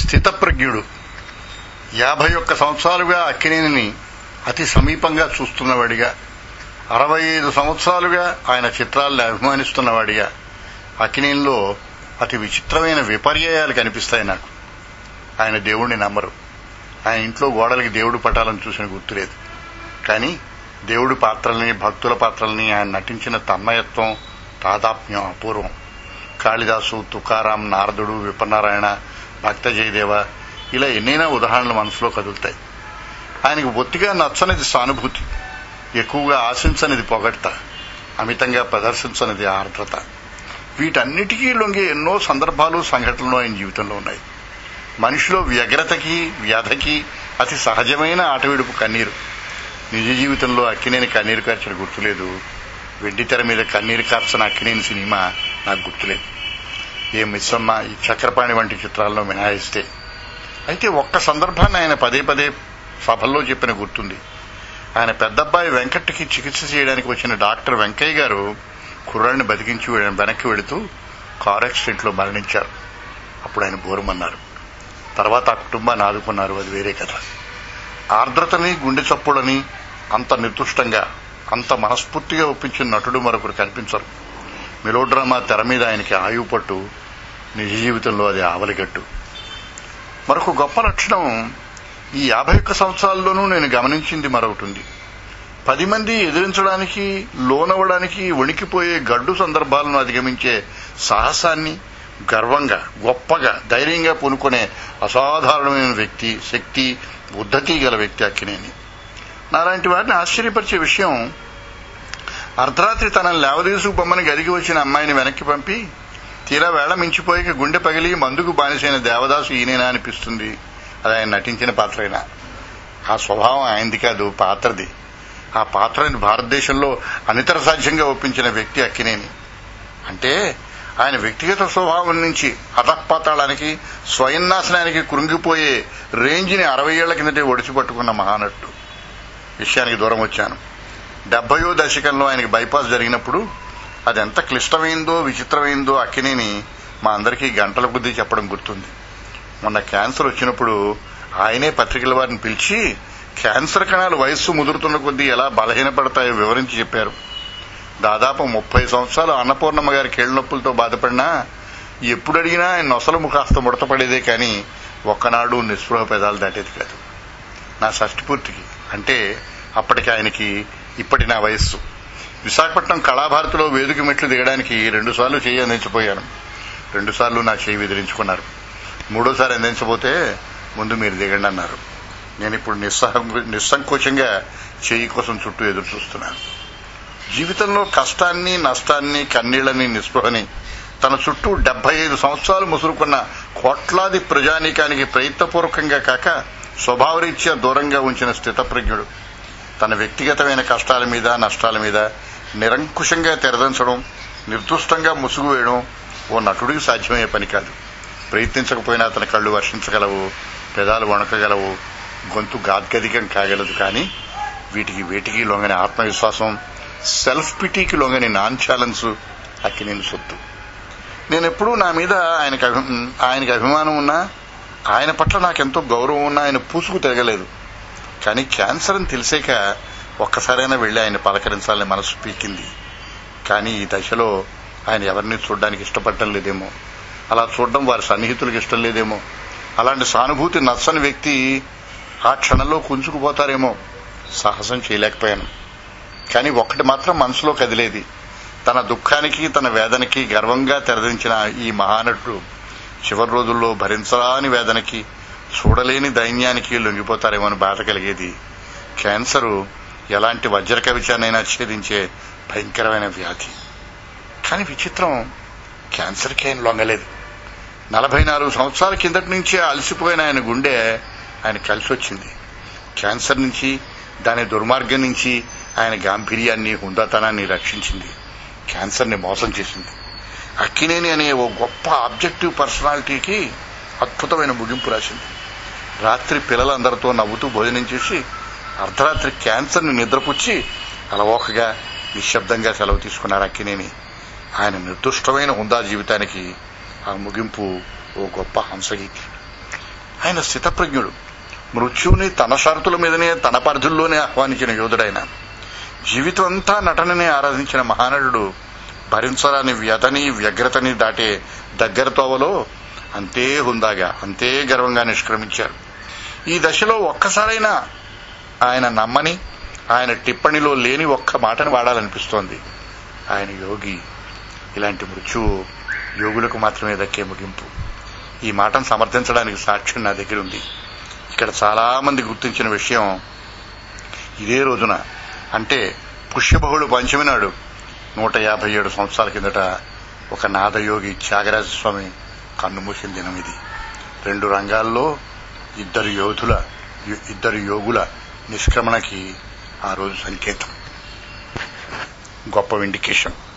స్థితప్రజ్ఞుడు యాభై ఒక్క సంవత్సరాలుగా అక్కినేనిని అతి సమీపంగా చూస్తున్నవాడిగా అరవై ఐదు సంవత్సరాలుగా ఆయన చిత్రాలను అభిమానిస్తున్నవాడిగా అక్కినేనిలో అతి విచిత్రమైన విపర్యాయాలు కనిపిస్తాయి నాకు ఆయన దేవుణ్ణి నమ్మరు ఆయన ఇంట్లో గోడలకి దేవుడు పటాలను చూసిన గుర్తులేదు కానీ దేవుడి పాత్రల్ని భక్తుల పాత్రల్ని ఆయన నటించిన తన్మయత్వం తాదాత్మ్యం అపూర్వం కాళిదాసు తుకారాం నారదుడు విపన్నారాయణ భక్త జయదేవ ఇలా ఎన్నైనా ఉదాహరణలు మనసులో కదులుతాయి ఆయనకు బొత్తిగా నచ్చనిది సానుభూతి ఎక్కువగా ఆశించనిది పొగడ్త అమితంగా ప్రదర్శించనిది ఆర్ద్రత వీటన్నిటికీ లొంగే ఎన్నో సందర్భాలు సంఘటనలు ఆయన జీవితంలో ఉన్నాయి మనిషిలో వ్యగ్రతకి వ్యధకి అతి సహజమైన ఆటవిడుపు కన్నీరు నిజ జీవితంలో అక్కినేని కన్నీరు కార్చిన గుర్తులేదు వెండి తెర మీద కన్నీరు కార్చిన అక్కినేని సినిమా నాకు గుర్తులేదు ఏ మిస్సమ్మ ఈ చక్రపాణి వంటి చిత్రాల్లో మినహాయిస్తే అయితే ఒక్క సందర్భాన్ని ఆయన పదే పదే సభల్లో చెప్పిన గుర్తుంది ఆయన పెద్దబ్బాయి వెంకట్కి చికిత్స చేయడానికి వచ్చిన డాక్టర్ వెంకయ్య గారు కుర్రాడిని బతికించి వెనక్కి వెళుతూ కారు యాక్సిడెంట్లో మరణించారు అప్పుడు ఆయన బోరమన్నారు తర్వాత ఆ కుటుంబాన్ని ఆదుకున్నారు అది వేరే కథ ఆర్ద్రతని గుండె చప్పుడని అంత నిర్దుష్టంగా అంత మనస్ఫూర్తిగా ఒప్పించిన నటుడు మరొకరు కనిపించరు మెలోడ్రామా తెర మీద ఆయనకి ఆయువు పట్టు నిజ జీవితంలో అది ఆవలిగట్టు మరొక గొప్ప లక్షణం ఈ యాభై ఒక్క సంవత్సరాల్లోనూ నేను గమనించింది మరొకటి ఉంది పది మంది ఎదిరించడానికి లోనవ్వడానికి వణికిపోయే గడ్డు సందర్భాలను అధిగమించే సాహసాన్ని గర్వంగా గొప్పగా ధైర్యంగా పూనుకునే అసాధారణమైన వ్యక్తి శక్తి ఉద్ధతి గల వ్యక్తి అక్కినేని నాలాంటి వారిని ఆశ్చర్యపరిచే విషయం అర్ధరాత్రి తనని లేవదీసుకు బొమ్మని గదికి వచ్చిన అమ్మాయిని వెనక్కి పంపి తీరా వేళ మించిపోయాక గుండె పగిలి మందుకు బానిసైన దేవదాసు ఈయనేనా అనిపిస్తుంది అది ఆయన నటించిన పాత్రైనా ఆ స్వభావం ఆయనది కాదు పాత్రది ఆ పాత్రని భారతదేశంలో అనితర సాధ్యంగా ఒప్పించిన వ్యక్తి అక్కినేని అంటే ఆయన వ్యక్తిగత స్వభావం నుంచి అధపాతాళానికి స్వయం నాశనానికి కృంగిపోయే రేంజ్ని అరవై ఏళ్ల కిందటే ఒడిచిపట్టుకున్న మహానటుడు విషయానికి దూరం వచ్చాను డెబ్బయో దశకంలో ఆయనకి బైపాస్ జరిగినప్పుడు అది ఎంత క్లిష్టమైందో విచిత్రమైందో అక్కినేని మా అందరికీ గంటల బుద్ధి చెప్పడం గుర్తుంది మొన్న క్యాన్సర్ వచ్చినప్పుడు ఆయనే పత్రికల వారిని పిలిచి క్యాన్సర్ కణాలు వయస్సు ముదురుతున్న కొద్దీ ఎలా బలహీనపడతాయో వివరించి చెప్పారు దాదాపు ముప్పై సంవత్సరాలు అన్నపూర్ణమ్మ గారి కీళ్ల నొప్పులతో బాధపడినా ఎప్పుడు అడిగినా ఆయన నొసలు కాస్త ముడతపడేదే కానీ ఒక్కనాడు నిస్పృహ పెదాలు దాటేది కాదు నా షష్టి పూర్తికి అంటే అప్పటికి ఆయనకి ఇప్పటి నా వయస్సు విశాఖపట్నం కళాభారతిలో వేదిక మెట్లు దిగడానికి రెండుసార్లు చేయి అందించబోయాను రెండుసార్లు నా చేయి విదిరించుకున్నారు మూడోసారి అందించబోతే ముందు మీరు దిగండి అన్నారు నేను ఇప్పుడు నిస్సంకోచంగా చేయి కోసం చుట్టూ ఎదురు చూస్తున్నాను జీవితంలో కష్టాన్ని నష్టాన్ని కన్నీళ్లని నిస్పృహని తన చుట్టూ డెబ్బై ఐదు సంవత్సరాలు ముసురుకున్న కోట్లాది ప్రజానీకానికి ప్రయత్నపూర్వకంగా కాక స్వభావరీత్యా దూరంగా ఉంచిన స్థితప్రజ్ఞుడు తన వ్యక్తిగతమైన కష్టాల మీద నష్టాల మీద నిరంకుశంగా తెరదించడం నిర్దుష్టంగా ముసుగు వేయడం ఓ నటుడికి సాధ్యమయ్యే పని కాదు ప్రయత్నించకపోయినా అతని కళ్ళు వర్షించగలవు పెదాలు వణకగలవు గొంతు గాద్గదికం కాగలదు కానీ వీటికి వేటికి లొంగని ఆత్మవిశ్వాసం సెల్ఫ్ పిటీకి లొంగని నాన్ ఛాలెన్స్ అక్కినేని సొత్తు నేనెప్పుడూ నా మీద ఆయనకు ఆయనకి అభిమానం ఉన్నా ఆయన పట్ల నాకెంతో గౌరవం ఉన్నా ఆయన పూసుకు తిరగలేదు కానీ క్యాన్సర్ అని తెలిసాక ఒక్కసారైనా వెళ్లి ఆయన పలకరించాలని మనసు పీకింది కానీ ఈ దశలో ఆయన ఎవరిని చూడడానికి ఇష్టపడటం లేదేమో అలా చూడడం వారి సన్నిహితులకు ఇష్టం లేదేమో అలాంటి సానుభూతి నచ్చని వ్యక్తి ఆ క్షణంలో కుంచుకుపోతారేమో సాహసం చేయలేకపోయాను కానీ ఒక్కటి మాత్రం మనసులో కదిలేది తన దుఃఖానికి తన వేదనకి గర్వంగా తెరదించిన ఈ మహానటుడు చివరి రోజుల్లో భరించరాని వేదనకి చూడలేని దైన్యానికి లొంగిపోతారేమో బాధ కలిగేది క్యాన్సరు ఎలాంటి వజ్ర కవిచానైనా ఛేదించే భయంకరమైన వ్యాధి కానీ విచిత్రం క్యాన్సర్కి ఆయన లొంగలేదు నలభై నాలుగు సంవత్సరాల కిందటి నుంచే అలసిపోయిన ఆయన గుండె ఆయన కలిసి వచ్చింది క్యాన్సర్ నుంచి దాని దుర్మార్గం నుంచి ఆయన గాంభీర్యాన్ని హుందాతనాన్ని రక్షించింది క్యాన్సర్ని మోసం చేసింది అక్కినేని అనే ఓ గొప్ప ఆబ్జెక్టివ్ పర్సనాలిటీకి అద్భుతమైన ముగింపు రాసింది రాత్రి పిల్లలందరితో నవ్వుతూ భోజనం చేసి అర్ధరాత్రి క్యాన్సర్ని నిద్రపుచ్చి అలవోకగా నిశ్శబ్దంగా సెలవు తీసుకున్నారు అక్కినేని ఆయన నిర్దుష్టమైన హుందా జీవితానికి ఆ ముగింపు ఓ గొప్ప హంసగీతి ఆయన స్థితప్రజ్ఞుడు మృత్యువుని తన షరతుల మీదనే తన పరిధుల్లోనే ఆహ్వానించిన యోధుడైన జీవితం అంతా నటననే ఆరాధించిన మహానటుడు భరించరాని వ్యతని వ్యగ్రతని దాటే దగ్గర తోవలో అంతే హుందాగా అంతే గర్వంగా నిష్క్రమించారు ఈ దశలో ఒక్కసారైనా ఆయన నమ్మని ఆయన టిప్పణిలో లేని ఒక్క మాటను వాడాలనిపిస్తోంది ఆయన యోగి ఇలాంటి మృత్యువు యోగులకు మాత్రమే దక్కే ముగింపు ఈ మాటను సమర్థించడానికి సాక్ష్యం నా దగ్గర ఉంది ఇక్కడ చాలా మంది గుర్తించిన విషయం ఇదే రోజున అంటే పుష్యబహుళ పంచమి నాడు నూట యాభై ఏడు సంవత్సరాల కిందట ఒక నాదయోగి త్యాగరాజస్వామి కన్నుమూసిన దినం ఇది రెండు రంగాల్లో ఇద్దరు యోధుల ఇద్దరు యోగుల నిష్క్రమణకి ఆ రోజు సంకేతం గొప్ప ఇండికేషన్